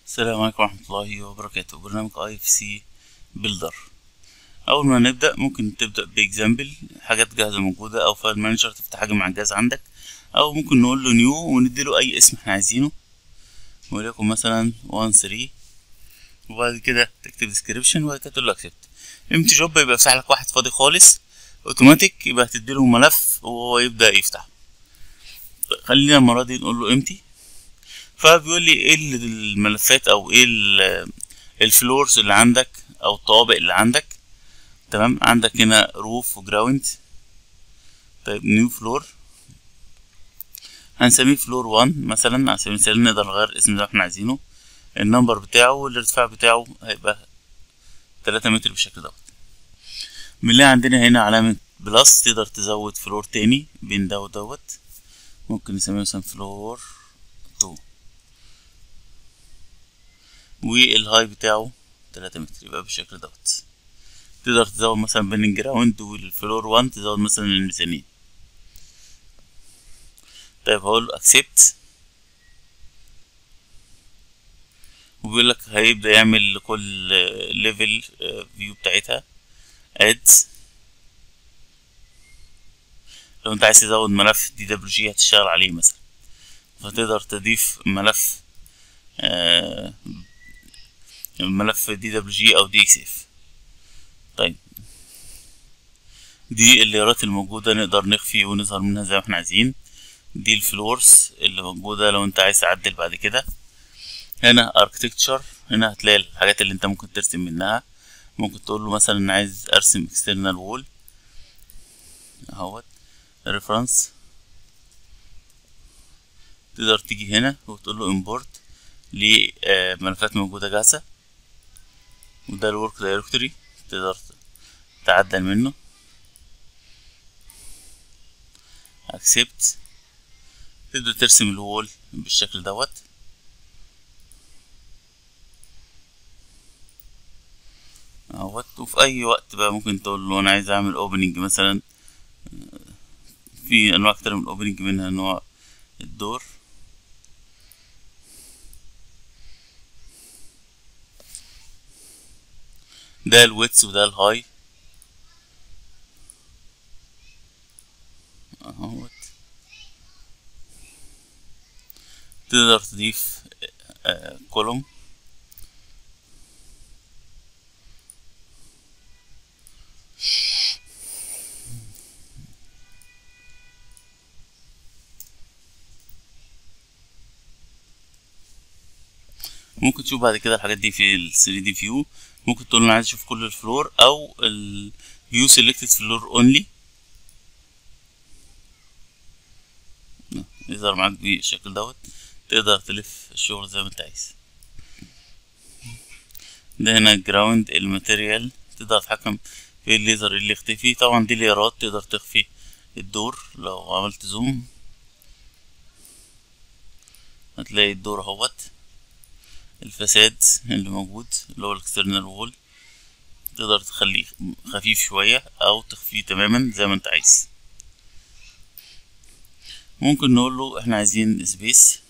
السلام عليكم ورحمة الله وبركاته برنامج اي اف سي بيلدر اول ما نبدأ ممكن تبدأ باكزامبل حاجات جاهزة موجودة او فايل مانجر تفتح حاجة مع الجهاز عندك او ممكن نقول له نيو ونديله اي اسم احنا عايزينه وليكن مثلا 1 3 وبعد كده تكتب ديسكريبشن وبعد كده تقول له اكسبت امتي جوب يبقى يفتح لك واحد فاضي خالص اوتوماتيك يبقى هتديله ملف وهو يبدأ يفتحه خلينا المرة دي نقول له امتي فبيقول لي ايه الملفات او ايه الفلورز اللي عندك او الطوابق اللي عندك تمام عندك هنا روف وجراوند طيب نيو فلور هنسميه فلور 1 مثلا على سبيل المثال نقدر نغير الاسم اللي احنا عايزينه النمبر بتاعه والارتفاع بتاعه هيبقى 3 متر بالشكل دوت بنلاقي عندنا هنا علامة بلس تقدر تزود فلور تاني بين ده ودوت ممكن نسميه مثلا فلور 2 والهاي بتاعه تلاتة متر يبقى بالشكل دوت تقدر تزود مثلا بين الجراوند والفلور وان تزود مثلا الميزانية طيب هقول اكسبت وبيقول لك هيبدأ يعمل لكل ليفل فيو بتاعتها اد لو انت عايز تزود ملف دي دبليو جي هتشتغل عليه مثلا فتقدر تضيف ملف آه ملف دي دبليو جي او دي اكس اف طيب دي الليرات الموجودة نقدر نخفي ونظهر منها زي ما احنا عايزين دي الفلورز اللي موجودة لو انت عايز تعدل بعد كده هنا اركتكتشر هنا هتلاقي الحاجات اللي انت ممكن ترسم منها ممكن تقول له مثلا انا عايز ارسم اكسترنال وول اهوت ريفرنس تقدر تيجي هنا وتقول له امبورت لملفات موجودة جاهزة وده الورك دايركتوري تقدر تعدل منه اكسبت تقدر ترسم الوول بالشكل دوت اهوت وفي اي وقت بقى ممكن تقول له انا عايز اعمل اوبننج مثلا في انواع كتير من الاوبننج منها نوع الدور ده الويتس وده الهاي اهوت تقدر تضيف آه كولوم ممكن تشوف بعد كده الحاجات دي في ال 3 دي فيو ممكن تقول انا عايز اشوف كل الفلور او الفيو سيلكتد فلور اونلي يظهر معاك بالشكل دوت تقدر تلف الشغل زي ما انت عايز ده هنا جراوند الماتيريال تقدر تتحكم في الليزر اللي يختفي طبعا دي ليرات تقدر تخفي الدور لو عملت زوم هتلاقي الدور اهوت الفساد اللي موجود اللي هو الاكسترنال وول تقدر تخليه خفيف شوية او تخفيه تماما زي ما انت عايز ممكن نقول له احنا عايزين سبيس